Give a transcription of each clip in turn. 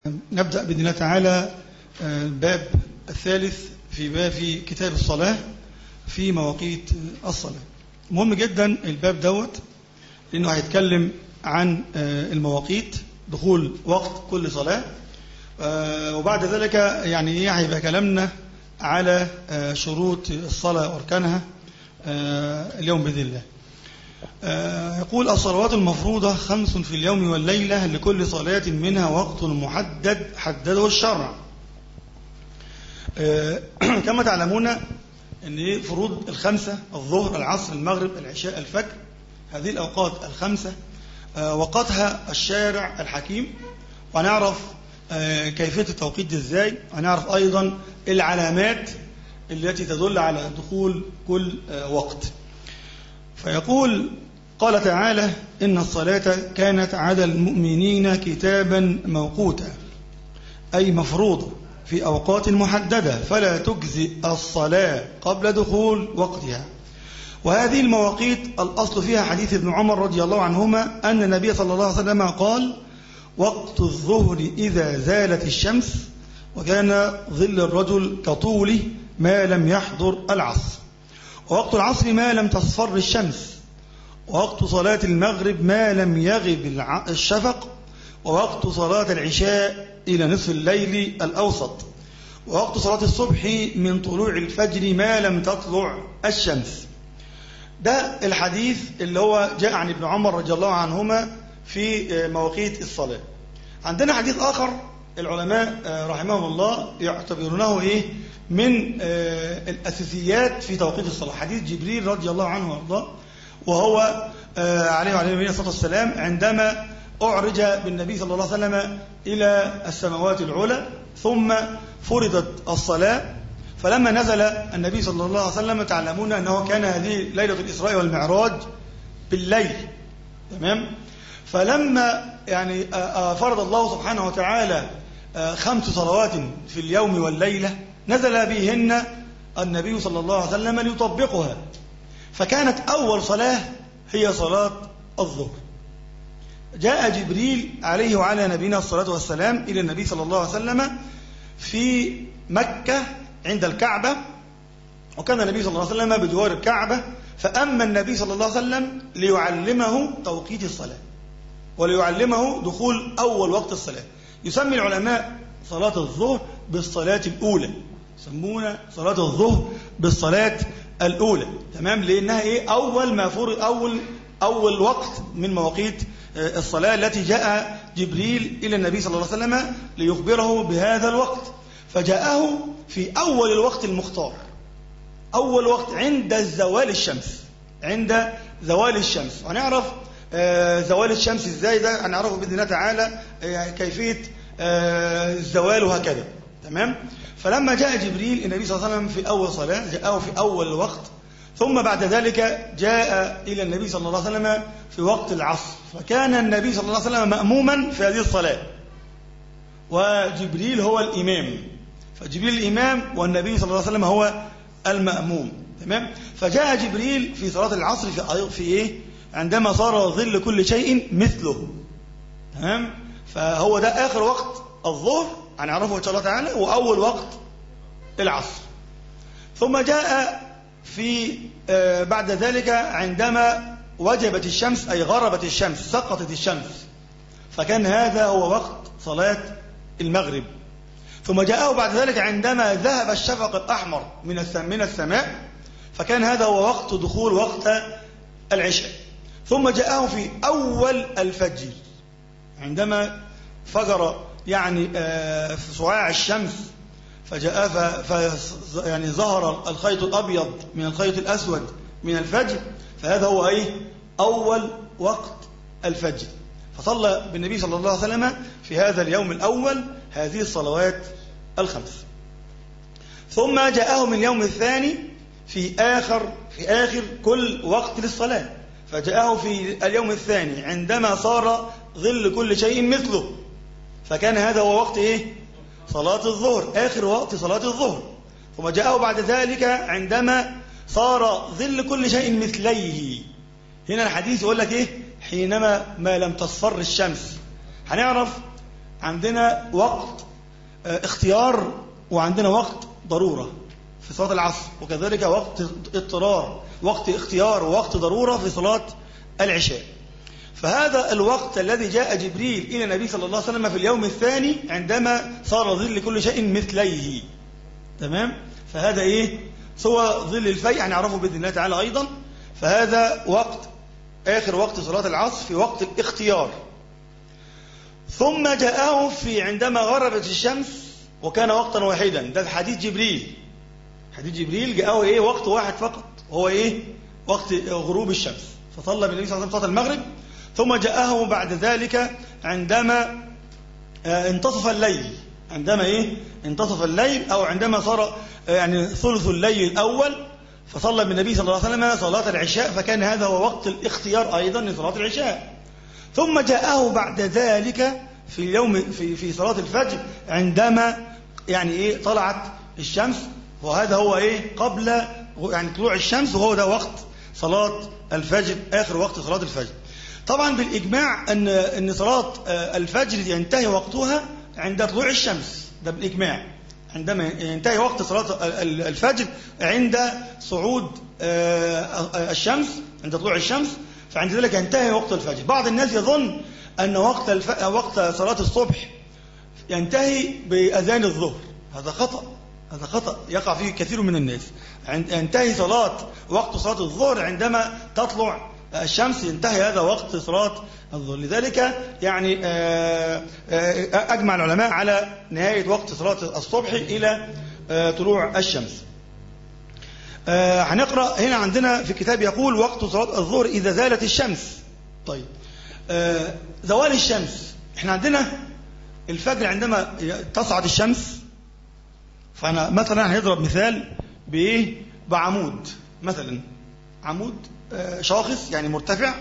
نبدأ بإذن الله تعالى الباب الثالث في باب في كتاب الصلاة في مواقيت الصلاة مهم جدا الباب دوت لأنه هيتكلم عن المواقيت دخول وقت كل صلاة وبعد ذلك يعني ايه هيبقى كلامنا على شروط الصلاة وأركانها اليوم بإذن الله يقول الصلوات المفروضة خمس في اليوم والليلة لكل صلاة منها وقت محدد حدده الشرع كما تعلمون أن فروض الخمسة الظهر العصر المغرب العشاء الفجر هذه الأوقات الخمسة وقتها الشارع الحكيم ونعرف كيفية التوقيت ازاي ونعرف أيضا العلامات التي تدل على دخول كل وقت فيقول قال تعالى إن الصلاة كانت على المؤمنين كتابا موقوتا أي مفروضة في أوقات محددة فلا تجزئ الصلاة قبل دخول وقتها وهذه المواقيت الأصل فيها حديث ابن عمر رضي الله عنهما أن النبي صلى الله عليه وسلم قال وقت الظهر إذا زالت الشمس وكان ظل الرجل كطوله ما لم يحضر العصر ووقت العصر ما لم تصفر الشمس ووقت صلاة المغرب ما لم يغب الشفق ووقت صلاة العشاء إلى نصف الليل الأوسط ووقت صلاة الصبح من طلوع الفجر ما لم تطلع الشمس ده الحديث اللي هو جاء عن ابن عمر رضي الله عنهما في مواقيت الصلاة عندنا حديث آخر العلماء رحمهم الله يعتبرونه إيه من الأساسيات في توقيت الصلاة حديث جبريل رضي الله عنه وارضاه وهو عليه وعليه الصلاة والسلام عندما أعرج بالنبي صلى الله عليه وسلم إلى السماوات العلى ثم فرضت الصلاة فلما نزل النبي صلى الله عليه وسلم تعلمون أنه كان هذه ليلة الإسراء والمعراج بالليل تمام فلما يعني فرض الله سبحانه وتعالى خمس صلوات في اليوم والليلة نزل بهن النبي صلى الله عليه وسلم ليطبقها فكانت أول صلاة هي صلاة الظهر جاء جبريل عليه وعلى نبينا الصلاة والسلام إلى النبي صلى الله عليه وسلم في مكة عند الكعبة وكان النبي صلى الله عليه وسلم بجوار الكعبة فأما النبي صلى الله عليه وسلم ليعلمه توقيت الصلاة وليعلمه دخول أول وقت الصلاة يسمي العلماء صلاة الظهر بالصلاة الأولى يسمون صلاة الظهر بالصلاة الأولى تمام لأنها إيه أول ما فرض أول أول وقت من مواقيت الصلاة التي جاء جبريل إلى النبي صلى الله عليه وسلم ليخبره بهذا الوقت فجاءه في أول الوقت المختار أول وقت عند زوال الشمس عند زوال الشمس ونعرف زوال الشمس ازاي ده هنعرفه باذن الله تعالى كيفيه الزوال وهكذا تمام فلما جاء جبريل النبي صلى الله عليه وسلم في اول صلاه جاءه في اول الوقت ثم بعد ذلك جاء الى النبي صلى الله عليه وسلم في وقت العصر فكان النبي صلى الله عليه وسلم ماموما في هذه الصلاه وجبريل هو الامام فجبريل الامام والنبي صلى الله عليه وسلم هو الماموم تمام فجاء جبريل في صلاه العصر في في ايه عندما صار ظل كل شيء مثله تمام فهو ده آخر وقت الظهر هنعرفه إن شاء الله تعالى وأول وقت العصر ثم جاء في بعد ذلك عندما وجبت الشمس أي غربت الشمس سقطت الشمس فكان هذا هو وقت صلاة المغرب ثم جاءه بعد ذلك عندما ذهب الشفق الأحمر من من السماء فكان هذا هو وقت دخول وقت العشاء ثم جاءه في أول الفجر عندما فجر يعني في صواع الشمس فجاء ف يعني ظهر الخيط الأبيض من الخيط الأسود من الفجر فهذا هو أيه أول وقت الفجر فصلى بالنبي صلى الله عليه وسلم في هذا اليوم الأول هذه الصلوات الخمس ثم جاءه من اليوم الثاني في آخر في آخر كل وقت للصلاة فجاءه في اليوم الثاني عندما صار ظل كل شيء مثله فكان هذا هو وقت ايه صلاة الظهر آخر وقت صلاة الظهر ثم جاءه بعد ذلك عندما صار ظل كل شيء مثليه هنا الحديث يقول لك ايه حينما ما لم تصفر الشمس هنعرف عندنا وقت آه، اختيار وعندنا وقت ضرورة في صلاة العصر وكذلك وقت اضطرار وقت اختيار ووقت ضرورة في صلاة العشاء فهذا الوقت الذي جاء جبريل إلى النبي صلى الله عليه وسلم في اليوم الثاني عندما صار ظل كل شيء مثليه تمام فهذا إيه سوى ظل الفيء هنعرفه بإذن الله تعالى أيضا فهذا وقت آخر وقت صلاة العصر في وقت الاختيار ثم جاءه في عندما غربت الشمس وكان وقتا واحدا ده حديث جبريل حديث جبريل جاءه ايه وقت واحد فقط هو ايه وقت غروب الشمس فصلى بالنبي صلى الله عليه وسلم صلاه المغرب ثم جاءه بعد ذلك عندما آه، انتصف الليل عندما ايه انتصف الليل او عندما صار آه، يعني ثلث الليل الاول فصلى بالنبي صلى الله عليه وسلم صلاه العشاء فكان هذا هو وقت الاختيار ايضا لصلاه العشاء ثم جاءه بعد ذلك في اليوم في في صلاه الفجر عندما يعني ايه طلعت الشمس وهذا هو ايه قبل يعني طلوع الشمس وهو ده وقت صلاه الفجر اخر وقت صلاه الفجر طبعا بالاجماع ان ان صلاه آه، الفجر ينتهي وقتها عند طلوع الشمس ده بالاجماع عندما ينتهي وقت صلاه الفجر عند صعود آه، الشمس عند طلوع الشمس فعند ذلك ينتهي وقت الفجر بعض الناس يظن أن وقت, الف... وقت صلاة الصبح ينتهي بأذان الظهر هذا خطأ هذا خطأ يقع فيه كثير من الناس ينتهي صلاة وقت صلاة الظهر عندما تطلع الشمس ينتهي هذا وقت صلاة الظهر لذلك يعني آه، آه، أجمع العلماء على نهاية وقت صلاة الصبح إلى آه، طلوع الشمس هنقرأ هنا عندنا في الكتاب يقول وقت صلاة الظهر إذا زالت الشمس طيب زوال الشمس احنا عندنا الفجر عندما تصعد الشمس فأنا مثلا هنضرب مثال بإيه بعمود مثلا عمود آه، شاخص يعني مرتفع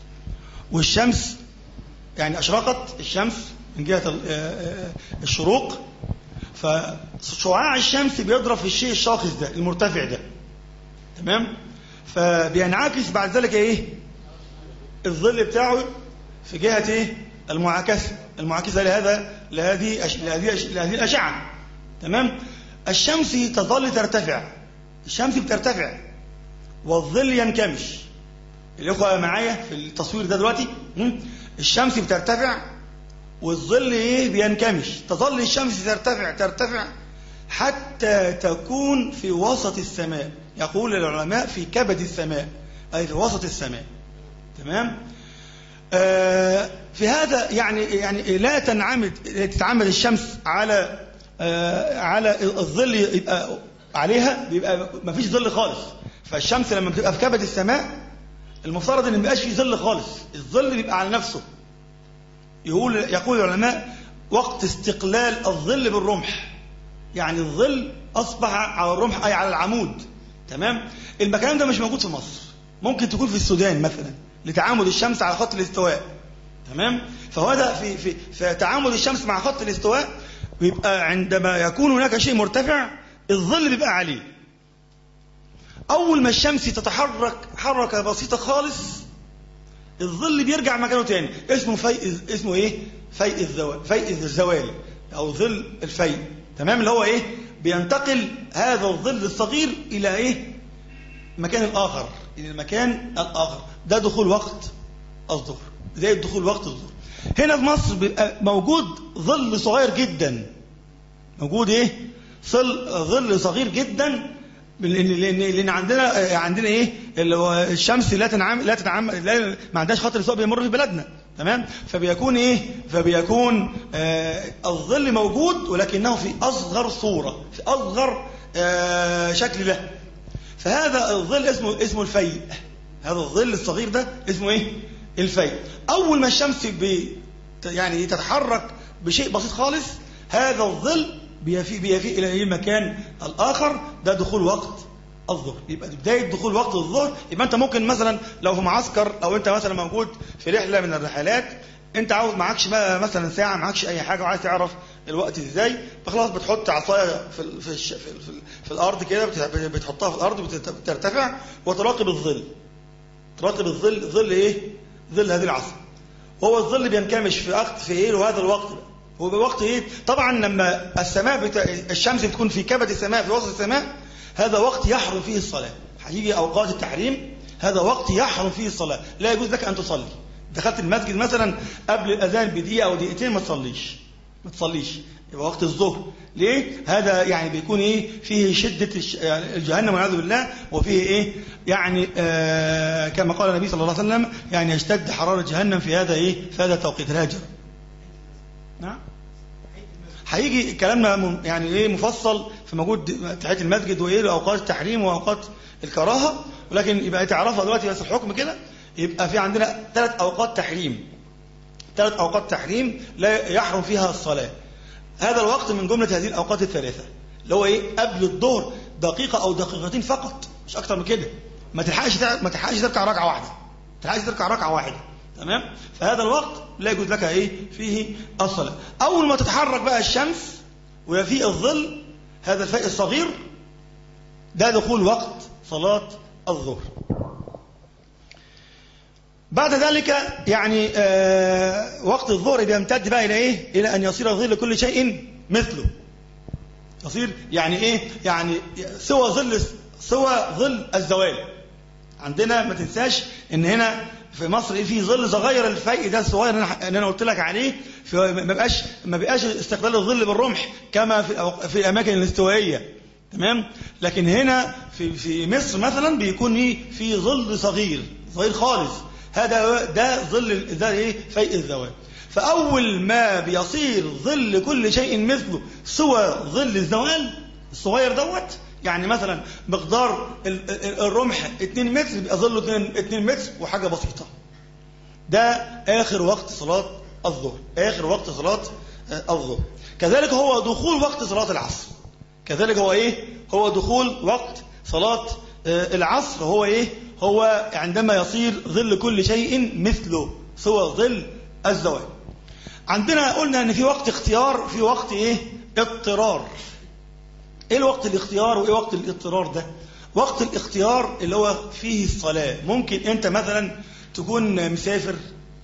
والشمس يعني أشرقت الشمس من جهة آه، آه، الشروق فشعاع الشمس بيضرب في الشيء الشاخص ده المرتفع ده تمام فبينعكس بعد ذلك ايه الظل بتاعه في جهة ايه المعاكسة المعاكسة لهذا لهذه لهذه لهذه الأشعة تمام الشمس تظل ترتفع الشمس بترتفع والظل ينكمش الإخوة معايا في التصوير ده دلوقتي الشمس بترتفع والظل ايه بينكمش تظل الشمس ترتفع ترتفع حتى تكون في وسط السماء يقول العلماء في كبد السماء أي في وسط السماء تمام آه في هذا يعني يعني لا تنعمد تتعمد الشمس على آه على الظل يبقى عليها بيبقى ما فيش ظل خالص فالشمس لما بتبقى في كبد السماء المفترض ان ما يبقاش في ظل خالص الظل بيبقى على نفسه يقول يقول العلماء وقت استقلال الظل بالرمح يعني الظل اصبح على الرمح اي على العمود تمام المكان ده مش موجود في مصر ممكن تكون في السودان مثلا لتعامد الشمس على خط الاستواء تمام فهو ده في في في تعامد الشمس مع خط الاستواء بيبقى عندما يكون هناك شيء مرتفع الظل بيبقى عليه أول ما الشمس تتحرك حركة بسيطة خالص الظل بيرجع مكانه تاني اسمه في اسمه ايه فيء الزوال فيء الزوال او ظل الفيء تمام اللي هو ايه بينتقل هذا الظل الصغير الى ايه مكان اخر الى المكان الاخر ده دخول وقت الظهر زي دخول وقت الظهر هنا في مصر بيبقى موجود ظل صغير جدا موجود ايه ظل صغير جدا لان لان عندنا عندنا ايه اللي هو الشمس لا تنعم لا تنعم لا ما عندهاش خط الاستواء بيمر في بلدنا تمام فبيكون ايه فبيكون آه الظل موجود ولكنه في اصغر صوره في اصغر آه شكل له فهذا الظل اسمه اسمه الفيء هذا الظل الصغير ده اسمه ايه الفيء اول ما الشمس بي يعني تتحرك بشيء بسيط خالص هذا الظل بيفي بيفي إلى المكان الآخر ده دخول وقت الظهر يبقى بداية دخول وقت الظهر يبقى أنت ممكن مثلا لو في معسكر أو أنت مثلا موجود في رحلة من الرحلات أنت عاوز معكش بقى مثلا ساعة معكش أي حاجة وعايز تعرف الوقت ازاي فخلاص بتحط عصايه في في, في, في, في الارض كده بتحطها في الارض بترتفع وتراقب الظل تراقب الظل ظل ايه ظل هذه العصا وهو الظل بينكمش في وقت في ايه وهذا الوقت هو وقت ايه طبعا لما السماء بتا... الشمس بتكون في كبد السماء في وسط السماء هذا وقت يحرم فيه الصلاة هيجي أوقات التحريم هذا وقت يحرم فيه الصلاة لا يجوز لك أن تصلي دخلت المسجد مثلا قبل الأذان بدقيقة أو دقيقتين ما تصليش ما تصليش يبقى وقت الظهر ليه هذا يعني بيكون ايه فيه شدة يعني الجهنم والعياذ بالله وفيه ايه يعني آه كما قال النبي صلى الله عليه وسلم يعني يشتد حرارة جهنم في هذا ايه في هذا التوقيت الهاجر نعم هيجي كلامنا يعني ايه مفصل في موجود تحيه المسجد وايه اوقات التحريم واوقات الكراهه ولكن يبقى تعرفها دلوقتي بس الحكم كده يبقى في عندنا ثلاث اوقات تحريم ثلاث اوقات تحريم لا يحرم فيها الصلاه هذا الوقت من جمله هذه الاوقات الثلاثه اللي هو ايه قبل الظهر دقيقه او دقيقتين فقط مش اكتر من كده ما تلحقش ما تلحقش تركع ركعه واحده ما تلحقش تركع ركعه واحده تمام فهذا الوقت لا يجوز لك ايه فيه الصلاه اول ما تتحرك بقى الشمس ويفيء الظل هذا الفيء الصغير ده دخول وقت صلاه الظهر بعد ذلك يعني آه وقت الظهر بيمتد بقى الى ايه الى ان يصير الظل كل شيء مثله يصير يعني ايه يعني سوى ظل سوى ظل الزوال عندنا ما تنساش ان هنا في مصر في ظل صغير الفيء ده الصغير اللي انا قلت لك عليه ما بقاش ما بقاش استقلال الظل بالرمح كما في في الاماكن الاستوائيه تمام لكن هنا في في مصر مثلا بيكون ايه في ظل صغير صغير خالص هذا ده ظل ده ايه فيء الزوال فاول ما بيصير ظل كل شيء مثله سوى ظل الزوال الصغير دوت يعني مثلا مقدار الرمح 2 متر يبقى ظله 2 2 متر وحاجه بسيطه ده اخر وقت صلاه الظهر اخر وقت صلاه الظهر كذلك هو دخول وقت صلاه العصر كذلك هو ايه هو دخول وقت صلاه العصر هو ايه هو عندما يصير ظل كل شيء مثله سوى ظل الزوال عندنا قلنا ان في وقت اختيار في وقت ايه اضطرار ايه الوقت الاختيار وايه وقت الاضطرار ده وقت الاختيار اللي هو فيه الصلاة ممكن انت مثلا تكون مسافر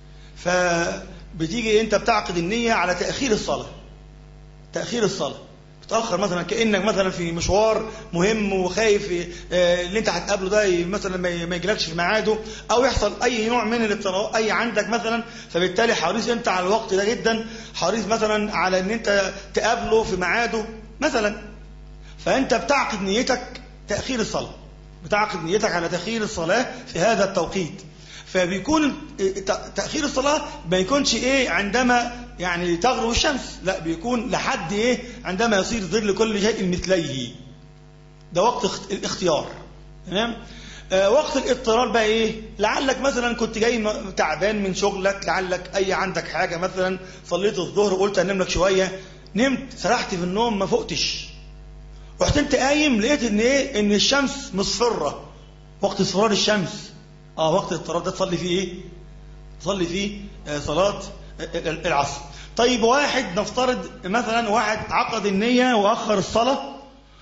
فبتيجي انت بتعقد النية على تأخير الصلاة تأخير الصلاة تتأخر مثلا كأنك مثلا في مشوار مهم وخايف اللي انت هتقابله ده مثلا ما يجيلكش في ميعاده او يحصل اي نوع من الاضطراب اي عندك مثلا فبالتالي حريص انت على الوقت ده جدا حريص مثلا على ان انت تقابله في ميعاده مثلا فأنت بتعقد نيتك تأخير الصلاة بتعقد نيتك على تأخير الصلاة في هذا التوقيت فبيكون تأخير الصلاة ما يكونش إيه عندما يعني تغرب الشمس لا بيكون لحد إيه عندما يصير ظل كل شيء مثليه ده وقت الاختيار تمام آه وقت الاضطرار بقى ايه لعلك مثلا كنت جاي تعبان من شغلك لعلك اي عندك حاجه مثلا صليت الظهر وقلت انام لك شويه نمت سرحت في النوم ما فقتش رحت انت قايم لقيت ان ايه ان الشمس مصفره وقت اصفرار الشمس اه وقت الاضطرار ده تصلي فيه ايه تصلي فيه آه صلاه العصر طيب واحد نفترض مثلا واحد عقد النيه واخر الصلاه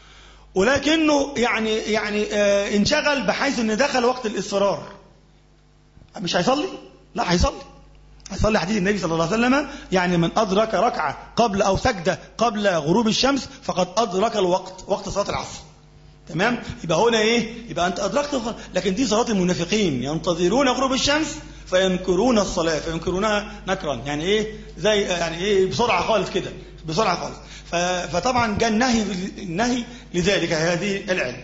ولكنه يعني يعني آه انشغل بحيث ان دخل وقت الاصرار مش هيصلي لا هيصلي هيصلي حديث النبي صلى الله عليه وسلم يعني من أدرك ركعة قبل أو سجدة قبل غروب الشمس فقد أدرك الوقت وقت صلاة العصر تمام يبقى هنا إيه يبقى أنت أدركت لكن دي صلاة المنافقين ينتظرون غروب الشمس فينكرون الصلاة فينكرونها نكرا يعني إيه زي يعني إيه بسرعة خالص كده بسرعة خالص فطبعا جاء النهي النهي لذلك هذه العلم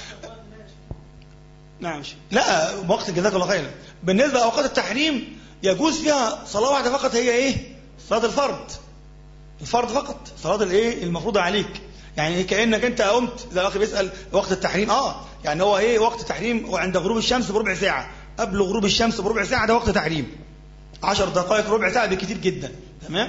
نعم لا وقت جزاك الله خيرا بالنسبة لأوقات التحريم يجوز فيها صلاة واحدة فقط هي ايه صلاة الفرض الفرض فقط صلاة الايه المفروضة عليك يعني كأنك انت قمت اذا الاخ بيسأل وقت التحريم اه يعني هو ايه وقت التحريم وعند غروب الشمس بربع ساعة قبل غروب الشمس بربع ساعة ده وقت تحريم عشر دقائق ربع ساعة بكتير جدا تمام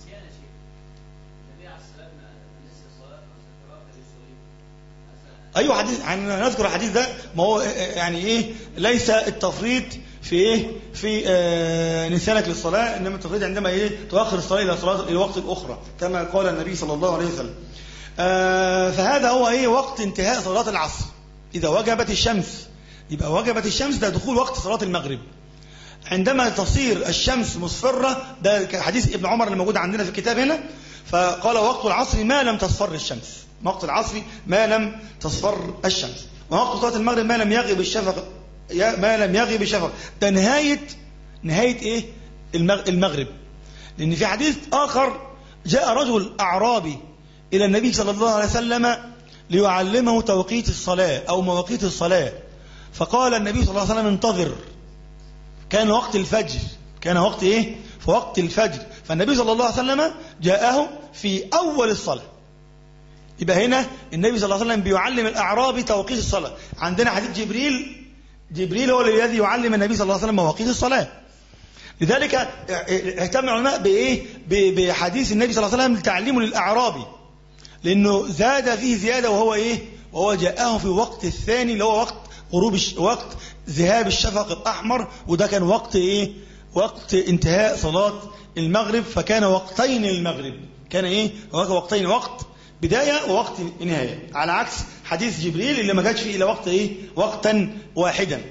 ايوه حديث نذكر الحديث ده ما هو يعني ايه ليس التفريط في ايه في آه نسيانك للصلاه انما التفريط عندما ايه تؤخر الصلاه الى صلاه الى وقت اخرى كما قال النبي صلى الله عليه وسلم آه فهذا هو ايه وقت انتهاء صلاه العصر اذا وجبت الشمس يبقى وجبت الشمس ده دخول وقت صلاه المغرب عندما تصير الشمس مصفرة ده حديث ابن عمر اللي موجود عندنا في الكتاب هنا فقال وقت العصر ما لم تصفر الشمس وقت العصر ما لم تصفر الشمس ووقت صلاة المغرب ما لم يغب الشفق ما لم يغب الشفق ده نهاية نهاية ايه المغرب لأن في حديث آخر جاء رجل أعرابي إلى النبي صلى الله عليه وسلم ليعلمه توقيت الصلاة أو مواقيت الصلاة فقال النبي صلى الله عليه وسلم انتظر كان وقت الفجر كان وقت إيه؟ في وقت الفجر فالنبي صلى الله عليه وسلم جاءه في أول الصلاة يبقى هنا النبي صلى الله عليه وسلم بيعلم الأعرابي توقيت الصلاة عندنا حديث جبريل جبريل هو الذي يعلم النبي صلى الله عليه وسلم مواقيت الصلاة لذلك اهتم العلماء بإيه بحديث النبي صلى الله عليه وسلم لتعليمه للأعرابي لأنه زاد فيه زيادة وهو إيه وهو جاءه في وقت الثاني اللي هو وقت غروب وقت ذهاب الشفق الأحمر وده كان وقت إيه وقت انتهاء صلاة المغرب فكان وقتين المغرب كان إيه وقتين وقت بداية ووقت نهاية على عكس حديث جبريل اللي ما جاتش فيه إلى وقت إيه وقتا واحدا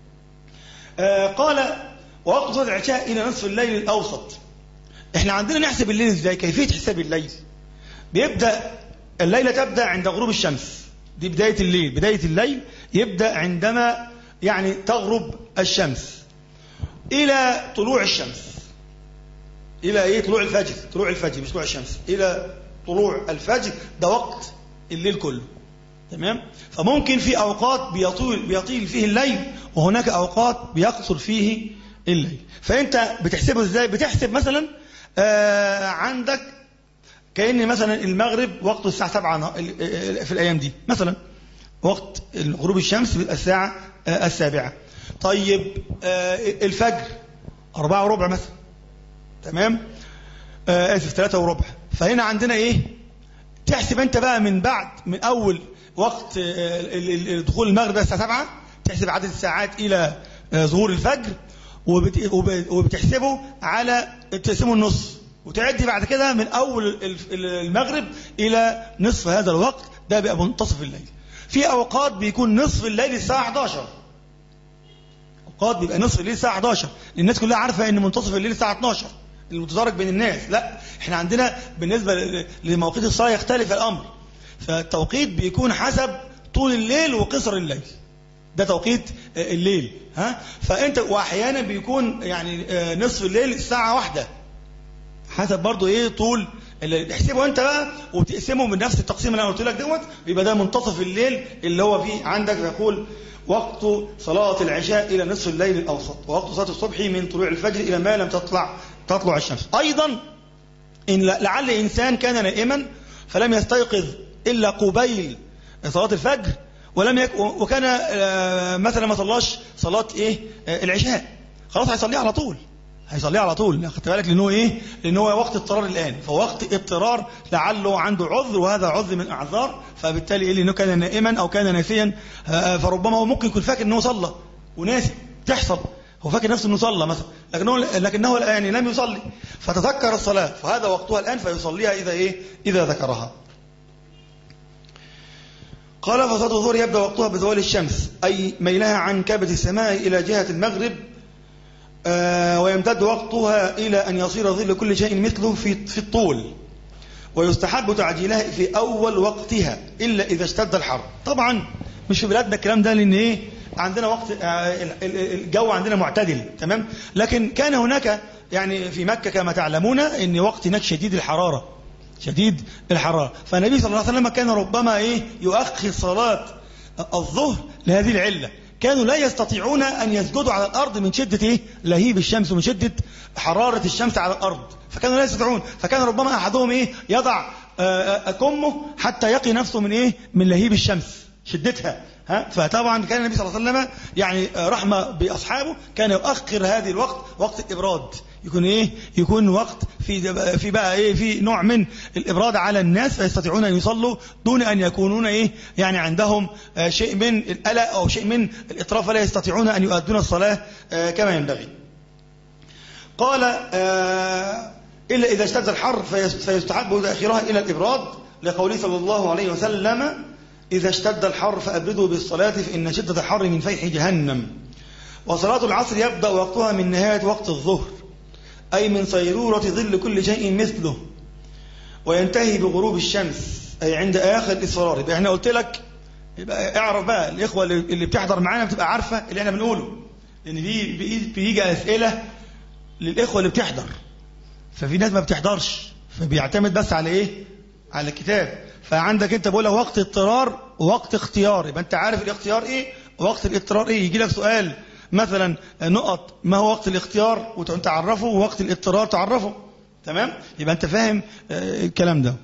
آه قال ووقت صلاة العشاء إلى نصف الليل الأوسط احنا عندنا نحسب الليل ازاي كيفية حساب الليل بيبدأ الليلة تبدأ عند غروب الشمس دي بداية الليل بداية الليل يبدأ عندما يعني تغرب الشمس إلى طلوع الشمس إلى إيه طلوع الفجر طلوع الفجر مش طلوع الشمس إلى طلوع الفجر ده وقت الليل كله تمام فممكن في أوقات بيطول, بيطيل فيه الليل وهناك أوقات بيقصر فيه الليل فأنت بتحسبه إزاي بتحسب مثلا آه عندك كأن مثلا المغرب وقته الساعة 7 في الأيام دي مثلا وقت غروب الشمس بيبقى الساعة السابعة طيب الفجر أربعة وربع مثلا تمام آسف ثلاثة وربع فهنا عندنا إيه تحسب أنت بقى من بعد من أول وقت دخول المغرب الساعة 7 تحسب عدد الساعات إلى ظهور الفجر وبتحسبه على تقسمه النص وتعدي بعد كده من أول المغرب إلى نصف هذا الوقت ده بيبقى منتصف الليل في أوقات بيكون نصف الليل الساعة 11 أوقات بيبقى نصف الليل الساعة 11 الناس كلها عارفة أن منتصف الليل الساعة 12 المتدرج بين الناس لا احنا عندنا بالنسبة لمواقيت الصلاة يختلف الأمر فالتوقيت بيكون حسب طول الليل وقصر الليل ده توقيت الليل ها فانت واحيانا بيكون يعني نصف الليل الساعة واحدة حسب برضو ايه طول اللي احسبه انت بقى وبتقسمه من نفس التقسيم اللي انا قلت لك دوت يبقى ده منتصف الليل اللي هو فيه عندك يقول وقت صلاة العشاء إلى نصف الليل الأوسط ووقت صلاة الصبح من طلوع الفجر إلى ما لم تطلع تطلع الشمس أيضا إن لعل إنسان كان نائما فلم يستيقظ إلا قبيل صلاة الفجر ولم يك وكان مثلا ما صلاش صلاة إيه العشاء خلاص هيصليها على طول هيصليها على طول خدت بالك لانه ايه لان هو وقت اضطرار الان فوقت اضطرار لعله عنده عذر وهذا عذر من اعذار فبالتالي ايه لانه كان نائما او كان ناسيا فربما هو ممكن يكون فاكر انه صلى وناسي تحصل هو فاكر نفسه انه صلى مثلا لكنه لكنه يعني لم يصلي فتذكر الصلاه فهذا وقتها الان فيصليها اذا ايه اذا ذكرها قال فصلاة الظهر يبدأ وقتها بزوال الشمس أي ميلها عن كبد السماء إلى جهة المغرب آه ويمتد وقتها إلى أن يصير ظل كل شيء مثله في في الطول ويستحب تعجيلها في أول وقتها إلا إذا اشتد الحر طبعا مش في بلادنا الكلام ده لأن إيه عندنا وقت آه الجو عندنا معتدل تمام لكن كان هناك يعني في مكة كما تعلمون أن وقت هناك شديد الحرارة شديد الحرارة فالنبي صلى الله عليه وسلم كان ربما إيه يؤخر صلاة الظهر لهذه العلة كانوا لا يستطيعون أن يسجدوا على الأرض من شدة إيه؟ لهيب الشمس ومن شدة حرارة الشمس على الأرض فكانوا لا يستطيعون فكان ربما أحدهم إيه؟ يضع كمه حتى يقي نفسه من إيه؟ من لهيب الشمس شدتها ها فطبعا كان النبي صلى الله عليه وسلم يعني رحمة بأصحابه كان يؤخر هذه الوقت وقت الإبراد يكون ايه يكون وقت في في بقى ايه في نوع من الابراد على الناس فيستطيعون ان يصلوا دون ان يكونون ايه يعني عندهم شيء من القلق او شيء من الاطراف فلا يستطيعون ان يؤدون الصلاه كما ينبغي قال الا اذا اشتد الحر فيستحب تاخيرها الى الابراد لقوله صلى الله عليه وسلم اذا اشتد الحر فابردوا بالصلاه فان شده الحر من فيح جهنم وصلاة العصر يبدأ وقتها من نهاية وقت الظهر أي من صيرورة ظل كل شيء مثله وينتهي بغروب الشمس أي عند آخر الإصرار يبقى احنا قلت لك يبقى اعرف بقى الإخوة اللي بتحضر معانا بتبقى عارفة اللي احنا بنقوله لأن في بيجي أسئلة للإخوة اللي بتحضر ففي ناس ما بتحضرش فبيعتمد بس على إيه على الكتاب فعندك انت بقول وقت اضطرار ووقت اختيار يبقى انت عارف الاختيار ايه ووقت الاضطرار ايه يجي لك سؤال مثلا نقط ما هو وقت الاختيار وتعرفه ووقت الاضطرار تعرفه تمام يبقى انت فاهم الكلام ده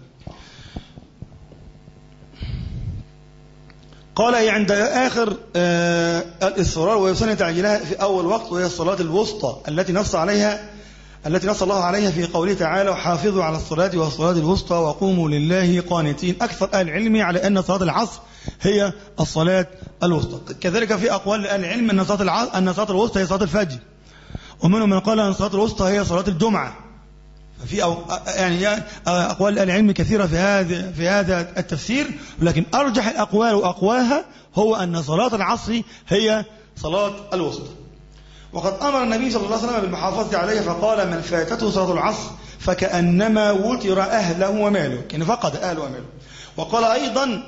قال هي عند آخر آه الإصرار ويسن تعجيلها في أول وقت وهي الصلاة الوسطى التي نص عليها التي نص الله عليها في قوله تعالى وحافظوا على الصلاة والصلاة الوسطى وقوموا لله قانتين أكثر أهل العلم على أن صلاة العصر هي الصلاة الوسطى كذلك في أقوال أهل العلم أن صلاة العصر أن صلاة الوسطى هي صلاة الفجر ومنهم من قال أن صلاة الوسطى هي صلاة الجمعة في أو يعني أقوال العلم كثيرة في هذا في هذا التفسير ولكن أرجح الأقوال وأقواها هو أن صلاة العصر هي صلاة الوسطى وقد أمر النبي صلى الله عليه وسلم بالمحافظة عليه فقال من فاتته صلاة العصر فكأنما وتر أهله وماله يعني فقد أهله وماله وقال أيضا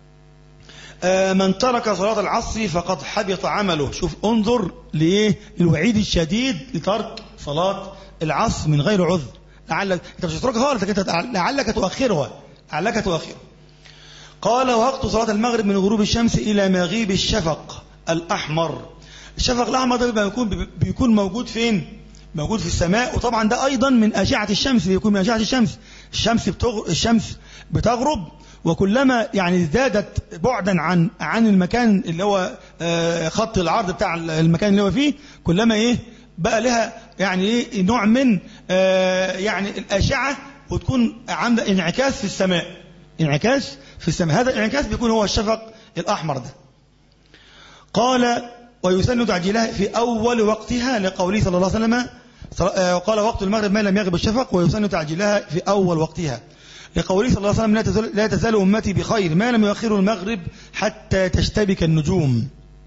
من ترك صلاة العصر فقد حبط عمله شوف انظر لإيه الوعيد الشديد لترك صلاة العصر من غير عذر لعلك انت مش هتتركها خالص انت لعلك تؤخرها لعلك تؤخرها قال وقت صلاة المغرب من غروب الشمس إلى مغيب الشفق الأحمر الشفق الأحمر ده بيكون بيكون موجود فين؟ موجود في السماء وطبعا ده أيضا من أشعة الشمس بيكون من أشعة الشمس الشمس بتغ... الشمس بتغرب وكلما يعني ازدادت بعدا عن عن المكان اللي هو خط العرض بتاع المكان اللي هو فيه كلما ايه بقى لها يعني ايه نوع من يعني الأشعة وتكون عندها انعكاس في السماء انعكاس في السماء هذا الانعكاس بيكون هو الشفق الأحمر ده قال ويسن تعجيلها في أول وقتها لقوله صلى الله عليه وسلم وقال وقت المغرب ما لم يغب الشفق ويسن تعجيلها في أول وقتها لقوله صلى الله عليه وسلم لا تزال, لا تزال أمتي بخير ما لم يؤخروا المغرب حتى تشتبك النجوم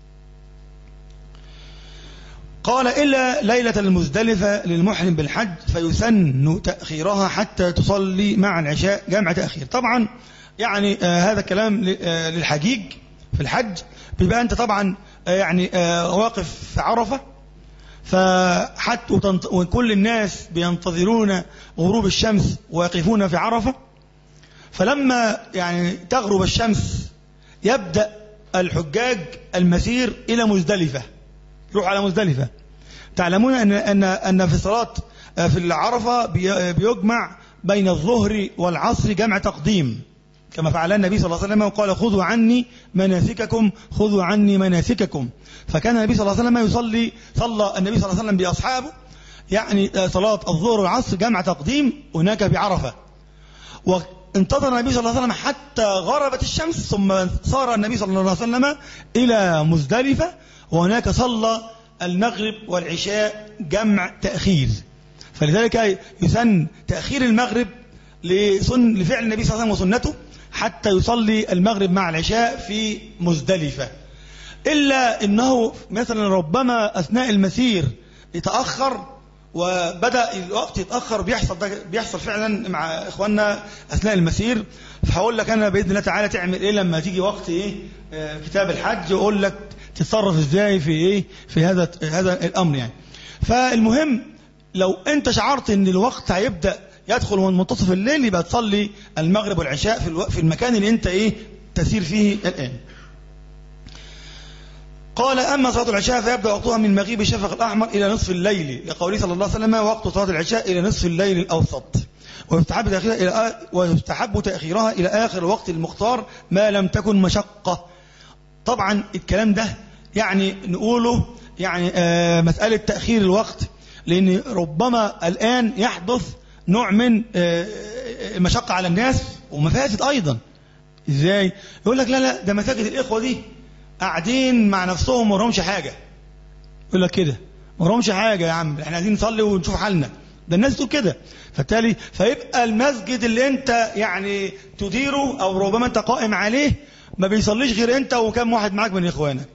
قال إلا ليلة المزدلفة للمحرم بالحج فيسن تأخيرها حتى تصلي مع العشاء جامع تأخير طبعا يعني آه هذا كلام آه للحجيج في الحج بيبقى أنت طبعا آه يعني آه واقف في عرفة فحتى وتنط... وكل الناس بينتظرون غروب الشمس ويقفون في عرفة فلما يعني تغرب الشمس يبدأ الحجاج المسير إلى مزدلفة يروح على مزدلفة تعلمون أن أن أن في صلاة في العرفة بيجمع بين الظهر والعصر جمع تقديم كما فعل النبي صلى الله عليه وسلم وقال خذوا عني مناسككم خذوا عني مناسككم فكان النبي صلى الله عليه وسلم يصلي صلى النبي صلى الله عليه وسلم بأصحابه يعني صلاة الظهر والعصر جمع تقديم هناك بعرفة وانتظر النبي صلى الله عليه وسلم حتى غربت الشمس ثم صار النبي صلى الله عليه وسلم إلى مزدلفة وهناك صلى المغرب والعشاء جمع تأخير فلذلك يسن تأخير المغرب لسن لفعل النبي صلى الله عليه وسلم وسنته حتى يصلي المغرب مع العشاء في مزدلفة إلا أنه مثلا ربما أثناء المسير يتأخر وبدأ الوقت يتأخر بيحصل ده بيحصل فعلا مع إخواننا أثناء المسير فهقول لك أنا بإذن الله تعالى تعمل إيه لما تيجي وقت إيه آه كتاب الحج وأقول لك تتصرف إزاي في إيه في هذا هذا الأمر يعني فالمهم لو أنت شعرت إن الوقت هيبدأ يدخل من منتصف الليل يبقى تصلي المغرب والعشاء في, الو... في المكان اللي أنت إيه تسير فيه الآن قال أما صلاة العشاء فيبدأ وقتها من مغيب الشفق الأحمر إلى نصف الليل لقوله صلى الله عليه وسلم وقت صلاة العشاء إلى نصف الليل الأوسط ويستحب تأخيرها إلى ويستحب تأخيرها إلى آخر الوقت المختار ما لم تكن مشقة طبعا الكلام ده يعني نقوله يعني آه مسألة تأخير الوقت لأن ربما الآن يحدث نوع من آه مشقة على الناس ومفاسد أيضا إزاي يقول لك لا لا ده مساجد الإخوة دي قاعدين مع نفسهم ما وراهمش حاجة يقول لك كده ما وراهمش حاجة يا عم احنا عايزين نصلي ونشوف حالنا ده الناس تقول كده فبالتالي فيبقى المسجد اللي انت يعني تديره او ربما انت قائم عليه ما بيصليش غير انت وكم واحد معاك من اخوانك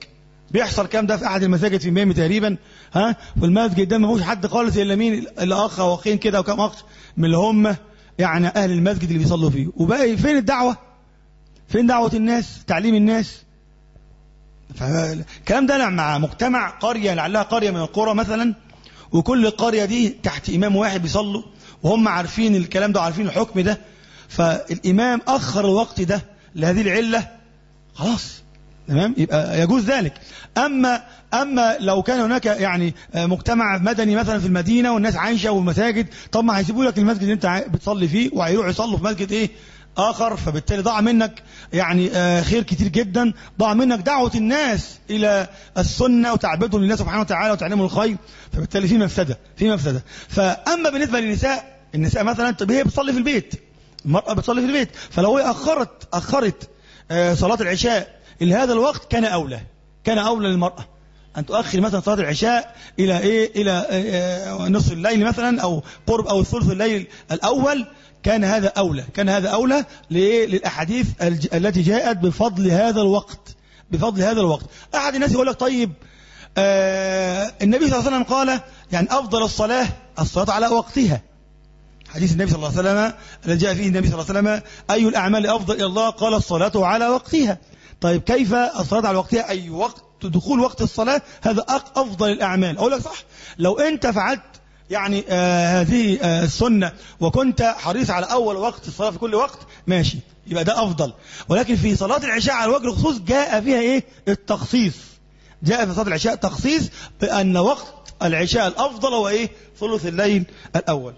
بيحصل كام ده في احد المساجد في ميامي تقريبا ها والمسجد ده ما فيهوش حد خالص الا مين الا اخ او اخين كده وكام اخ من اللي هم يعني اهل المسجد اللي بيصلوا فيه وباقي فين الدعوه فين دعوه الناس تعليم الناس فالكلام ده مع مجتمع قريه لعلها قريه من القرى مثلا وكل القريه دي تحت امام واحد بيصلوا وهم عارفين الكلام ده وعارفين الحكم ده فالامام اخر الوقت ده لهذه العله خلاص تمام يبقى يجوز ذلك اما اما لو كان هناك يعني مجتمع مدني مثلا في المدينه والناس عايشه والمساجد طب ما هيسيبوا لك المسجد اللي انت بتصلي فيه وهيروحوا يصلوا في مسجد ايه اخر فبالتالي ضاع منك يعني خير كتير جدا ضاع منك دعوه الناس الى السنه وتعبدهم لله سبحانه وتعالى وتعليمهم الخير فبالتالي في مفسده في مفسده فاما بالنسبه للنساء النساء مثلا طب هي بتصلي في البيت المراه بتصلي في البيت فلو هي اخرت اخرت صلاه العشاء إلى هذا الوقت كان أولى كان أولى للمرأة أن تؤخر مثلا صلاة العشاء إلى إيه إلى إيه نصف الليل مثلا أو قرب أو ثلث الليل الأول كان هذا أولى كان هذا أولى للأحاديث التي جاءت بفضل هذا الوقت بفضل هذا الوقت أحد الناس يقول لك طيب آه النبي صلى الله عليه وسلم قال يعني أفضل الصلاة الصلاة على وقتها حديث النبي صلى الله عليه وسلم الذي جاء فيه النبي صلى الله عليه وسلم أي الأعمال أفضل إلى الله قال الصلاة على وقتها طيب كيف الصلاة على وقتها أي وقت دخول وقت الصلاة هذا أفضل الأعمال أقول لك صح لو أنت فعلت يعني آه هذه آه السنة وكنت حريص على أول وقت الصلاة في كل وقت ماشي يبقى ده أفضل ولكن في صلاة العشاء على وجه الخصوص جاء فيها إيه التخصيص جاء في صلاة العشاء تخصيص بأن وقت العشاء الأفضل هو إيه ثلث الليل الأول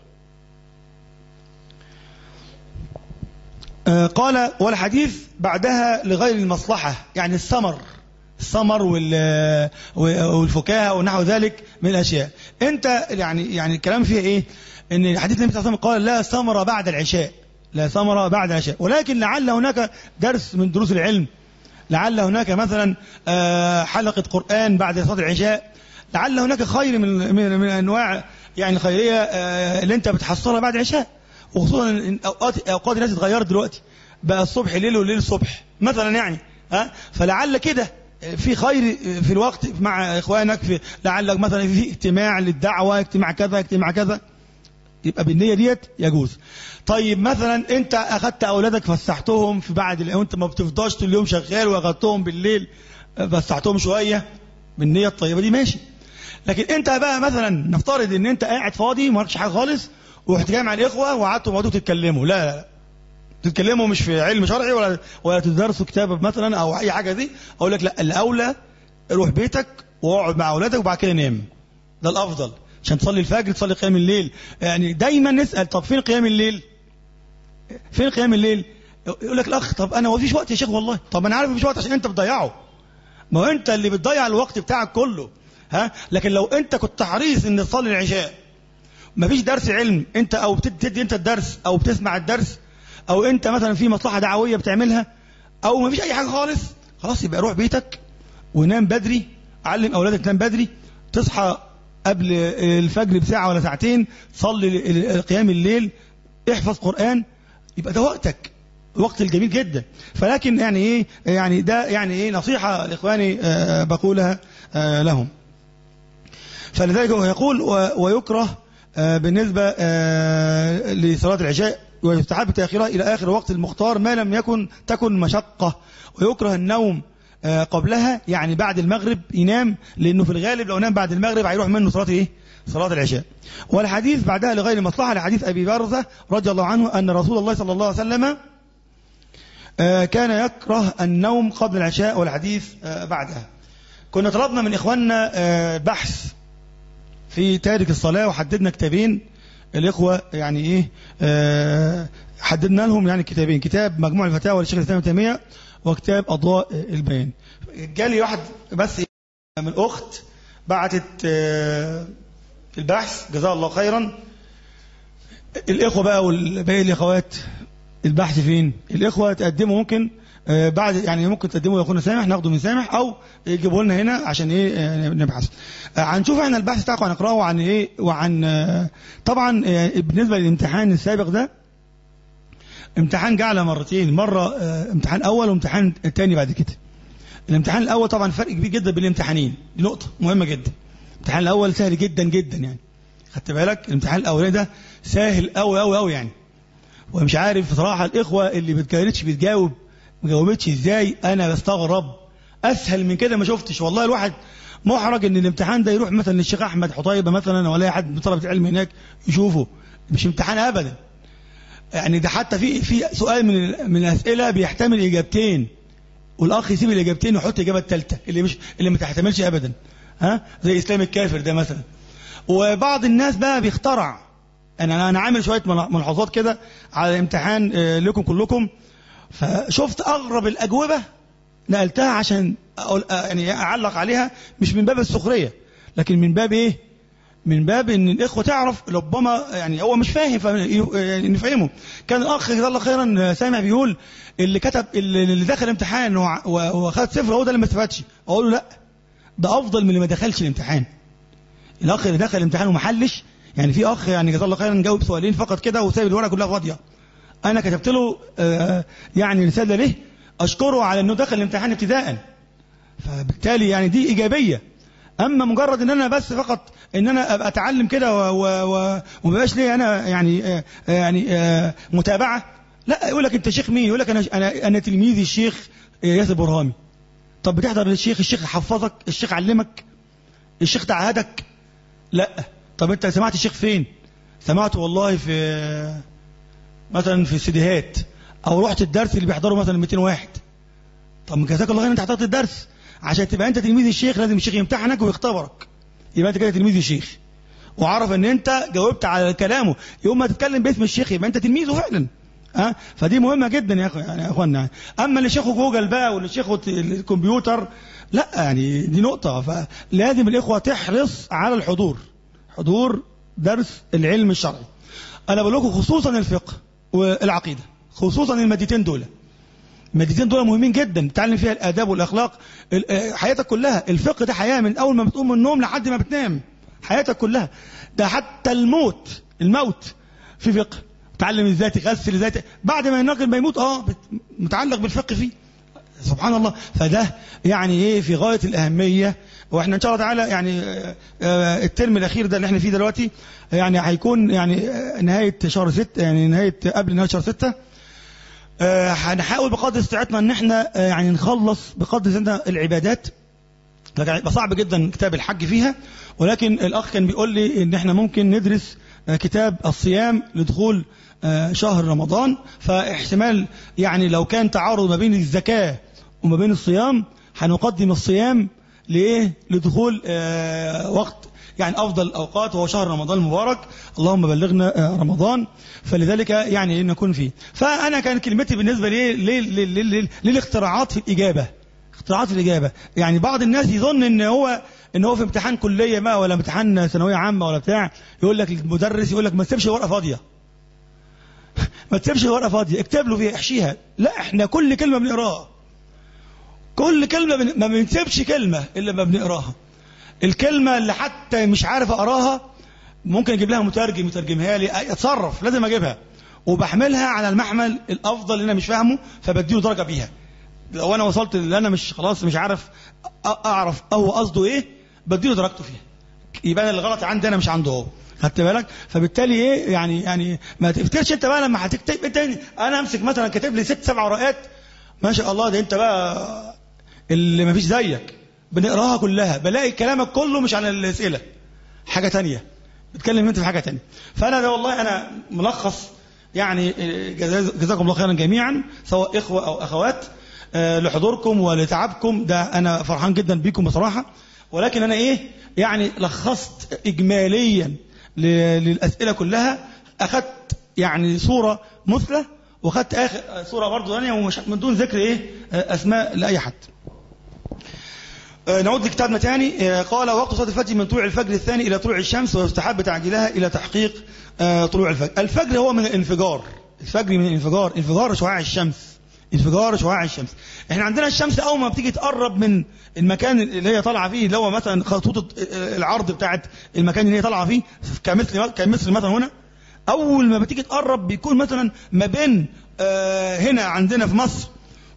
آه قال والحديث بعدها لغير المصلحة يعني الثمر الثمر والفكاهة ونحو ذلك من الأشياء أنت يعني يعني الكلام فيه إيه إن حديث النبي صلى الله عليه وسلم قال لا ثمر بعد العشاء لا ثمر بعد العشاء ولكن لعل هناك درس من دروس العلم لعل هناك مثلا حلقة قرآن بعد صلاة العشاء لعل هناك خير من من, من أنواع يعني الخيرية اللي أنت بتحصلها بعد العشاء وخصوصا ان اوقات اوقات الناس اتغيرت دلوقتي بقى الصبح ليل والليل صبح مثلا يعني ها فلعل كده في خير في الوقت مع اخوانك في لعلك مثلا في اجتماع للدعوه اجتماع كذا اجتماع كذا يبقى بالنيه ديت يجوز طيب مثلا انت اخذت اولادك فسحتهم في بعد وانت ما بتفضاش طول اليوم شغال واخذتهم بالليل فسحتهم شويه بالنيه الطيبه دي ماشي لكن انت بقى مثلا نفترض ان انت قاعد فاضي ما حاجه خالص ورحت جاي مع الاخوه وقعدتوا وقعدتوا تتكلموا لا لا تتكلموا مش في علم شرعي ولا ولا تدرسوا كتاب مثلا او اي حاجه دي اقول لك لا الاولى روح بيتك واقعد مع اولادك وبعد كده نام ده الافضل عشان تصلي الفجر تصلي قيام الليل يعني دايما نسال طب فين قيام الليل فين قيام الليل يقول لك الاخ طب انا ما فيش وقت يا شيخ والله طب انا عارف مفيش وقت عشان انت بتضيعه ما هو انت اللي بتضيع الوقت بتاعك كله ها لكن لو انت كنت حريص ان تصلي العشاء مفيش درس علم انت او بتدي انت الدرس او بتسمع الدرس او انت مثلا في مصلحه دعويه بتعملها او مفيش اي حاجه خالص خلاص يبقى روح بيتك ونام بدري علم اولادك تنام بدري تصحى قبل الفجر بساعه ولا ساعتين صلي قيام الليل احفظ قران يبقى ده وقتك الوقت الجميل جدا فلكن يعني ايه يعني ده يعني ايه نصيحه لاخواني آه بقولها آه لهم فلذلك هو يقول ويكره آه بالنسبة آه لصلاة العشاء ويستحب تأخيرها إلى آخر وقت المختار ما لم يكن تكن مشقة ويكره النوم آه قبلها يعني بعد المغرب ينام لأنه في الغالب لو نام بعد المغرب هيروح منه صلاة إيه؟ صلاة العشاء والحديث بعدها لغير مصلحة لحديث أبي برزة رضي الله عنه أن رسول الله صلى الله عليه وسلم كان يكره النوم قبل العشاء والحديث بعدها كنا طلبنا من إخواننا بحث في تارك الصلاة وحددنا كتابين الإخوة يعني إيه آه حددنا لهم يعني كتابين كتاب مجموع الفتاوى للشيخ الإسلام تيمية وكتاب أضواء البيان جالي واحد بس من أخت بعتت آه البحث جزاه الله خيرا الإخوة بقى والباقي الأخوات البحث فين الإخوة تقدموا ممكن آه بعد يعني ممكن تقدموا يا اخونا سامح ناخده من سامح او يجيبوا لنا هنا عشان ايه آه نبحث آه هنشوف احنا البحث بتاعكم هنقراه عن ايه وعن طبعا بالنسبه للامتحان السابق ده امتحان جه على مرتين مره امتحان اول وامتحان تاني بعد كده الامتحان الاول طبعا فرق كبير جدا بين الامتحانين دي نقطه مهمه جدا الامتحان الاول سهل جدا جدا يعني خدت بالك الامتحان الاولاني ده سهل قوي قوي قوي يعني ومش عارف بصراحه الاخوه اللي ما كانتش بتجاوب ما جاوبتش ازاي انا بستغرب اسهل من كده ما شفتش والله الواحد محرج ان الامتحان ده يروح مثلا للشيخ احمد حطيبه مثلا ولا اي حد من طلبه العلم هناك يشوفه مش امتحان ابدا يعني ده حتى في في سؤال من من الاسئله بيحتمل اجابتين والاخ يسيب الاجابتين ويحط الاجابه الثالثه اللي مش اللي ما تحتملش ابدا ها زي اسلام الكافر ده مثلا وبعض الناس بقى بيخترع انا انا عامل شويه ملاحظات كده على الامتحان آه، لكم كلكم فشفت اغرب الاجوبه نقلتها عشان أقول آه، يعني اعلق عليها مش من باب السخريه لكن من باب ايه من باب ان الاخوه تعرف ربما يعني هو مش فاهم يعني نفهمه كان الاخ جزاه الله خيرا سامع بيقول اللي كتب اللي دخل الامتحان وخد صفر هو ده اللي ما استفادش اقول له لا ده افضل من اللي ما دخلش الامتحان الاخ اللي دخل الامتحان وما حلش يعني في اخ يعني جزاه الله خيرا جاوب سؤالين فقط كده وسايب الورقه كلها فاضيه انا كتبت له آه، يعني رساله له اشكره على انه دخل الامتحان ابتداء فبالتالي يعني دي ايجابيه اما مجرد ان انا بس فقط ان انا ابقى اتعلم كده وما بقاش لي انا يعني آه، يعني آه، متابعه لا يقول لك انت شيخ مين يقول لك انا انا انا تلميذ الشيخ ياسر برهامي طب بتحضر للشيخ الشيخ حفظك الشيخ علمك الشيخ تعهدك لا طب انت سمعت الشيخ فين سمعته والله في مثلا في السيديهات او رحت الدرس اللي بيحضره مثلا 200 واحد طب من جزاك الله خير انت حضرت الدرس عشان تبقى انت تلميذ الشيخ لازم الشيخ يمتحنك ويختبرك يبقى انت كده تلميذ الشيخ وعرف ان انت جاوبت على كلامه يوم ما تتكلم باسم الشيخ يبقى انت تلميذه فعلا ها فدي مهمه جدا يا اخوان يعني يا اخوانا اما اللي شيخه جوجل بقى واللي شيخه الكمبيوتر لا يعني دي نقطه فلازم الاخوه تحرص على الحضور حضور درس العلم الشرعي انا بقول لكم خصوصا الفقه والعقيده خصوصا المادتين دول المادتين دول مهمين جدا تتعلم فيها الاداب والاخلاق آه، حياتك كلها الفقه ده حياه من اول ما بتقوم من النوم لحد ما بتنام حياتك كلها ده حتى الموت الموت في فقه تعلم ازاي تغسل ازاي بعد ما الناقل ما يموت اه متعلق بالفقه فيه سبحان الله فده يعني ايه في غايه الاهميه واحنا ان شاء الله تعالى يعني آه، آه، الترم الاخير ده اللي احنا فيه دلوقتي يعني هيكون يعني نهايه شهر 6 يعني نهايه قبل نهايه شهر 6 آه، هنحاول بقدر استطاعتنا ان احنا آه، يعني نخلص بقدر استطاعتنا العبادات لكن هيبقى صعب جدا كتاب الحج فيها ولكن الاخ كان بيقول لي ان احنا ممكن ندرس آه، كتاب الصيام لدخول شهر رمضان فاحتمال يعني لو كان تعارض ما بين الزكاة وما بين الصيام هنقدم الصيام لإيه؟ لدخول وقت يعني أفضل الأوقات وهو شهر رمضان المبارك اللهم بلغنا آه، رمضان فلذلك يعني نكون فيه فأنا كان كلمتي بالنسبة لي للاختراعات في الإجابة اختراعات في الإجابة يعني بعض الناس يظن ان هو ان هو في امتحان كلية ما ولا امتحان ثانوية عامة ولا بتاع يقول لك المدرس يقول لك ما تسيبش ورقة فاضية ما تسيبش ورقة فاضية اكتب له فيها احشيها لا احنا كل كلمة بنقراها كل كلمة ما بنسيبش كلمة إلا ما بنقراها الكلمة اللي حتى مش عارف أقراها ممكن أجيب لها مترجم يترجمها لي أتصرف لازم أجيبها وبحملها على المحمل الأفضل اللي أنا مش فاهمه فبديله درجة بيها لو أنا وصلت اللي أنا مش خلاص مش عارف أعرف هو قصده إيه بديله درجته فيها يبقى الغلط عندي أنا مش عنده هو خدت بالك فبالتالي ايه يعني يعني ما تفتكرش انت بقى لما هتكتب انت انا امسك مثلا كاتب لي ست سبع ورقات ما شاء الله ده انت بقى اللي ما فيش زيك بنقراها كلها بلاقي كلامك كله مش عن الأسئلة حاجة تانية بتكلم انت في حاجة تانية فأنا ده والله أنا ملخص يعني جزاكم الله خيرا جميعا سواء إخوة أو أخوات آه، لحضوركم ولتعبكم ده أنا فرحان جدا بيكم بصراحة ولكن أنا إيه يعني لخصت إجماليا للأسئلة كلها أخذت يعني صورة مثلى وأخذت آخر صورة برضه ثانية من دون ذكر إيه آه، أسماء لأي حد آه، نعود لكتابنا تاني آه، قال وقت صلاة الفجر من طلوع الفجر الثاني إلى طلوع الشمس ويستحب تعجيلها إلى تحقيق آه، طلوع الفجر الفجر هو من الانفجار الفجر من الانفجار انفجار شعاع الشمس انفجار شعاع الشمس احنا عندنا الشمس اول ما بتيجي تقرب من المكان اللي هي طالعه فيه اللي هو مثلا خطوط العرض بتاعت المكان اللي هي طالعه فيه كمثل كمثل مثلا هنا اول ما بتيجي تقرب بيكون مثلا ما بين هنا عندنا في مصر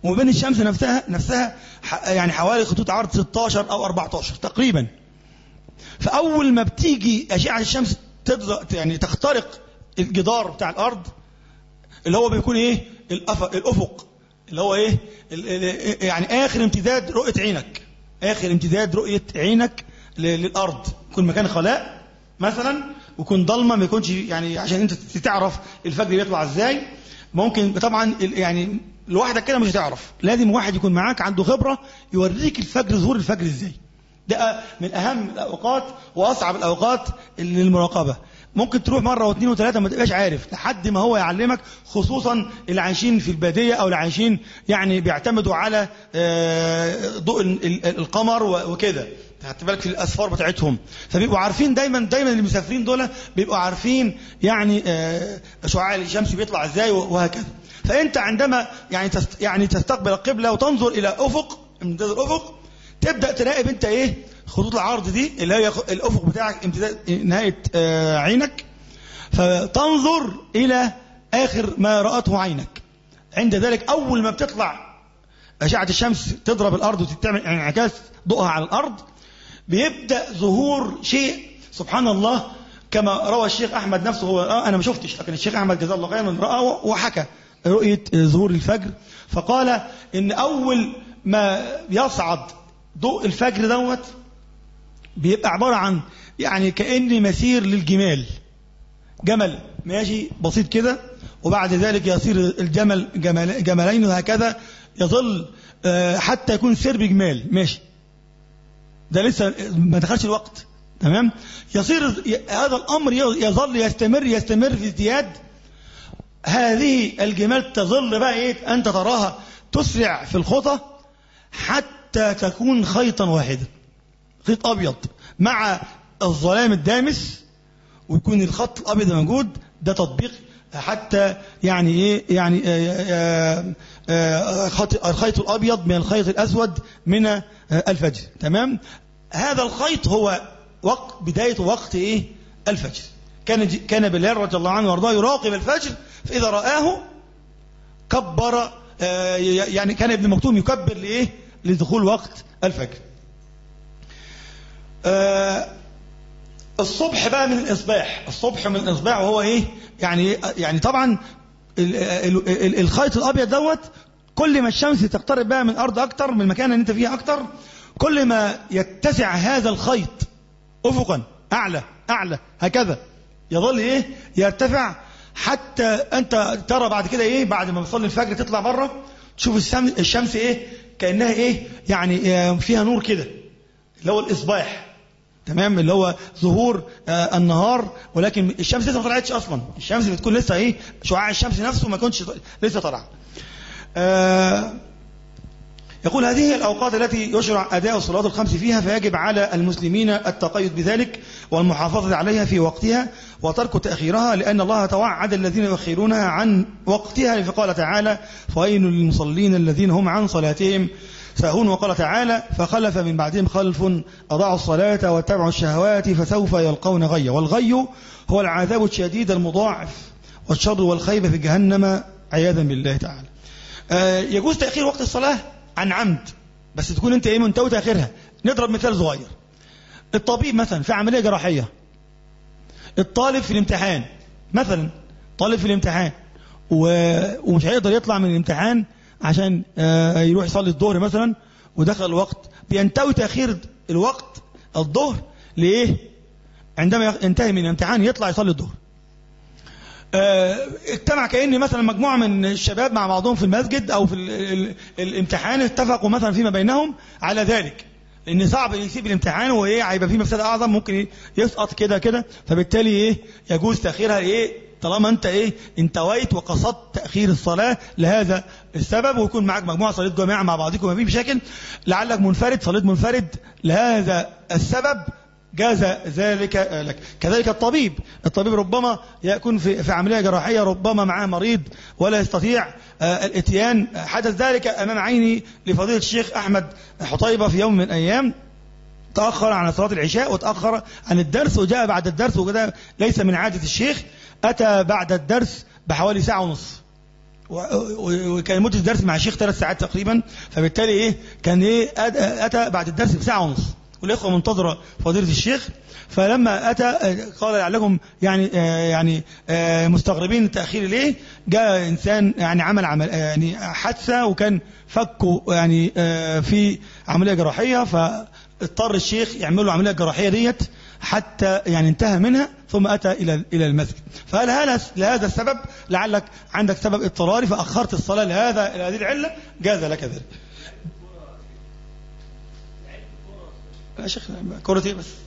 وبين الشمس نفسها نفسها يعني حوالي خطوط عرض 16 أو 14 تقريبا فأول ما بتيجي أشعة الشمس يعني تخترق الجدار بتاع الأرض اللي هو بيكون إيه الأفق اللي هو إيه يعني آخر امتداد رؤية عينك آخر امتداد رؤية عينك للأرض يكون مكان خلاء مثلا ويكون ضلمة ما يكونش يعني عشان انت تعرف الفجر بيطلع ازاي ممكن طبعا يعني لوحدك كده مش هتعرف لازم واحد يكون معاك عنده خبرة يوريك الفجر ظهور الفجر ازاي ده من أهم الأوقات وأصعب الأوقات للمراقبة ممكن تروح مرة واثنين وثلاثة ما تبقاش عارف لحد ما هو يعلمك خصوصا اللي عايشين في البادية أو اللي عايشين يعني بيعتمدوا على ضوء القمر وكده خدت بالك في الاسفار بتاعتهم فبيبقوا عارفين دايما دايما المسافرين دول بيبقوا عارفين يعني شعاع الشمس بيطلع ازاي وهكذا فانت عندما يعني يعني تستقبل القبله وتنظر الى افق امتداد الافق تبدا تراقب انت ايه خطوط العرض دي اللي هي الافق بتاعك امتداد نهايه عينك فتنظر الى اخر ما راته عينك عند ذلك اول ما بتطلع اشعه الشمس تضرب الارض وتعمل انعكاس ضوءها على الارض بيبدأ ظهور شيء سبحان الله كما روى الشيخ أحمد نفسه هو آه أنا ما شفتش لكن الشيخ أحمد جزاه الله خيرا رأى وحكى رؤية ظهور الفجر فقال إن أول ما يصعد ضوء الفجر دوت بيبقى عبارة عن يعني كأن مسير للجمال جمل ماشي بسيط كده وبعد ذلك يصير الجمل جمل جملين وهكذا يظل حتى يكون سرب جمال ماشي ده لسه ما دخلش الوقت تمام يصير هذا الأمر يظل يستمر يستمر في ازدياد هذه الجمال تظل بقى ايه أنت تراها تسرع في الخطى حتى تكون خيطا واحدا خيط أبيض مع الظلام الدامس ويكون الخط الأبيض موجود ده تطبيق حتى يعني ايه يعني آآ آآ الخيط الابيض من الخيط الاسود من الفجر تمام هذا الخيط هو وقت بدايه وقت ايه الفجر كان كان بلال رضي الله عنه وارضاه يراقب الفجر فاذا رآه كبر يعني كان ابن مكتوم يكبر لايه لدخول وقت الفجر الصبح بقى من الإصباح الصبح من الإصباح وهو إيه يعني يعني طبعا الخيط الأبيض دوت كل ما الشمس تقترب بقى من الأرض أكتر من المكان اللي أنت فيه أكتر كل ما يتسع هذا الخيط أفقا أعلى أعلى هكذا يظل إيه يرتفع حتى أنت ترى بعد كده إيه بعد ما بتصلي الفجر تطلع بره تشوف الشمس, الشمس إيه كأنها إيه يعني فيها نور كده اللي هو الإصباح تمام اللي هو ظهور آه النهار ولكن الشمس لسه ما طلعتش اصلا الشمس بتكون لسه ايه شعاع الشمس نفسه ما كنتش لسه طلع آه يقول هذه الأوقات التي يشرع أداء الصلاة الخمس فيها فيجب على المسلمين التقيد بذلك والمحافظة عليها في وقتها وترك تأخيرها لأن الله توعد الذين يؤخرونها عن وقتها فقال تعالى فويل للمصلين الذين هم عن صلاتهم ساهون وقال تعالى فخلف من بعدهم خلف أضاعوا الصلاة واتبعوا الشهوات فسوف يلقون غيا والغي هو العذاب الشديد المضاعف والشر والخيبة في جهنم عياذا بالله تعالى آه يجوز تأخير وقت الصلاة عن عمد بس تكون انت ايه منتوي تأخيرها نضرب مثال صغير الطبيب مثلا في عملية جراحية الطالب في الامتحان مثلا طالب في الامتحان ومش هيقدر يطلع من الامتحان عشان يروح يصلي الظهر مثلا ودخل الوقت بينتوي تأخير الوقت الظهر لإيه عندما ينتهي من الامتحان يطلع يصلي الظهر اجتمع كأن مثلا مجموعة من الشباب مع بعضهم في المسجد أو في الامتحان اتفقوا مثلا فيما بينهم على ذلك لأن صعب يسيب الامتحان وإيه هيبقى فيه مفسدة أعظم ممكن يسقط كده كده فبالتالي إيه يجوز تأخيرها إيه طالما انت ايه انتويت وقصدت تأخير الصلاة لهذا السبب ويكون معك مجموعة صلية جماعة مع بعضكم ما فيه مشاكل لعلك منفرد صليت منفرد لهذا السبب جاز ذلك لك كذلك الطبيب الطبيب ربما يكون في, في عملية جراحية ربما معاه مريض ولا يستطيع الاتيان حدث ذلك أمام عيني لفضيلة الشيخ أحمد حطيبة في يوم من الأيام تأخر عن صلاة العشاء وتأخر عن الدرس وجاء بعد الدرس وكده ليس من عادة الشيخ أتى بعد الدرس بحوالي ساعة ونص وكان مدة الدرس مع الشيخ ثلاث ساعات تقريبا فبالتالي ايه كان ايه أتى بعد الدرس بساعة ونص والإخوة منتظرة فضيلة الشيخ فلما أتى قال لعلكم يعني يعني مستغربين التأخير ليه جاء إنسان يعني عمل عمل يعني حادثة وكان فكه يعني في عملية جراحية فاضطر الشيخ يعمل له عملية جراحية ديت حتى يعني انتهى منها ثم أتى إلى إلى المسجد فهل هذا لهذا السبب لعلك عندك سبب اضطراري فأخرت الصلاة لهذا لهذه العلة جاز لك ذلك يا شيخ كرة ايه بس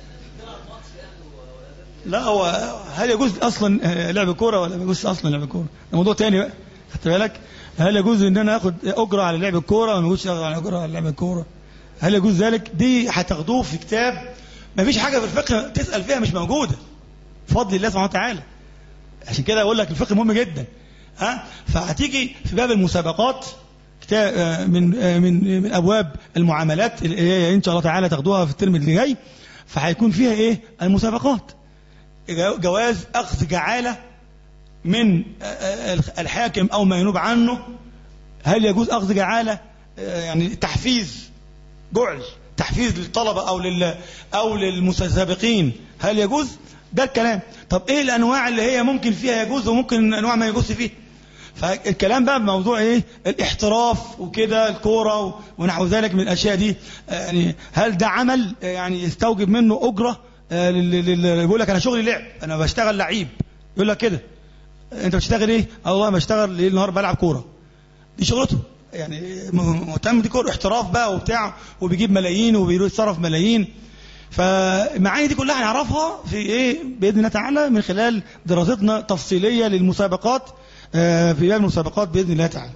لا هو هل يجوز اصلا لعب كوره ولا ما يجوز اصلا لعب كوره ده موضوع تاني بقى خدت بالك هل يجوز ان انا اخد اجره على لعب الكوره ولا ما يجوزش على اجره على لعب الكوره هل يجوز ذلك دي هتاخدوه في كتاب ما فيش حاجه في الفقه تسال فيها مش موجوده بفضل الله سبحانه وتعالى عشان كده اقول لك الفقه مهم جدا ها فهتيجي في باب المسابقات من من من ابواب المعاملات اللي هي ان شاء الله تعالى تاخدوها في الترم اللي جاي فهيكون فيها ايه المسابقات جواز اخذ جعاله من الحاكم او ما ينوب عنه هل يجوز اخذ جعاله يعني تحفيز جعل تحفيز للطلبه او لل او للمتسابقين هل يجوز ده الكلام طب ايه الانواع اللي هي ممكن فيها يجوز وممكن انواع ما يجوز فيها فالكلام بقى بموضوع ايه الاحتراف وكده الكوره ونحو ذلك من الاشياء دي يعني هل ده عمل يعني يستوجب منه اجره بيقول لك انا شغلي لعب انا بشتغل لعيب يقول لك كده انت بتشتغل ايه الله بشتغل ليل نهار بلعب كوره دي شغلته يعني مهتم دي كوره احتراف بقى وبتاع وبيجيب ملايين وبيصرف ملايين فالمعاني دي كلها هنعرفها في ايه باذن الله تعالى من خلال دراستنا تفصيليه للمسابقات في باب المسابقات باذن الله تعالى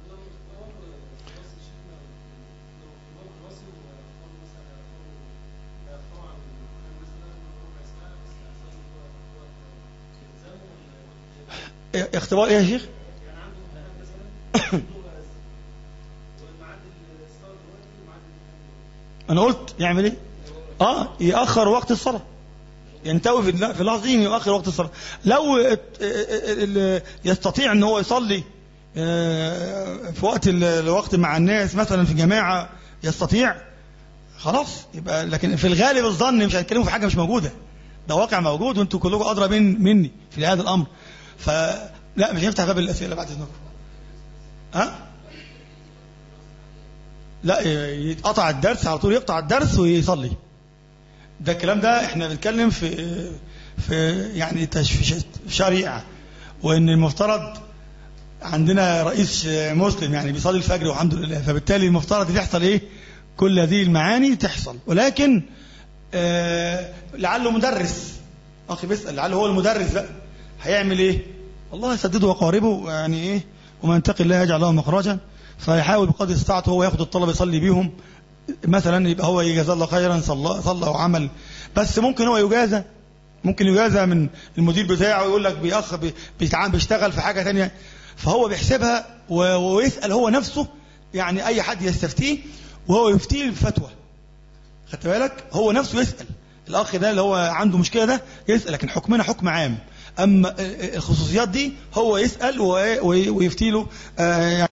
اختبار ايه يا شيخ انا قلت يعمل ايه اه ياخر وقت الصلاه ينتوي في اللحظه دي يؤخر وقت الصلاه لو يستطيع ان هو يصلي في وقت الوقت مع الناس مثلا في جماعه يستطيع خلاص يبقى لكن في الغالب الظن مش هنتكلموا في حاجه مش موجوده ده واقع موجود وانتم كلكم ادرى من مني في هذا الامر فلا مش هنفتح باب الاسئله بعد اذنكم ها لا يتقطع الدرس على طول يقطع الدرس ويصلي ده الكلام ده احنا بنتكلم في في يعني شريعه وان المفترض عندنا رئيس مسلم يعني بيصلي الفجر والحمد لله فبالتالي المفترض يحصل ايه كل هذه المعاني تحصل ولكن آه لعله مدرس اخي بيسال لعله هو المدرس بقى هيعمل ايه الله يسدده وقاربه يعني ايه ومن يتقي الله يجعل له مخرجا فيحاول بقدر استطاعته هو ياخد الطلبه يصلي بيهم مثلا يبقى هو يجازى الله خيرا صلى صلى وعمل بس ممكن هو يجازى ممكن يجازى من المدير بتاعه ويقول لك بيأخ بيتعامل بيشتغل في حاجه ثانيه فهو بيحسبها ويسال هو نفسه يعني اي حد يستفتيه وهو يفتيه الفتوى خدت بالك هو نفسه يسال الاخ ده اللي هو عنده مشكله ده يسال لكن حكمنا حكم عام اما الخصوصيات دي هو يسال ويفتي له يعني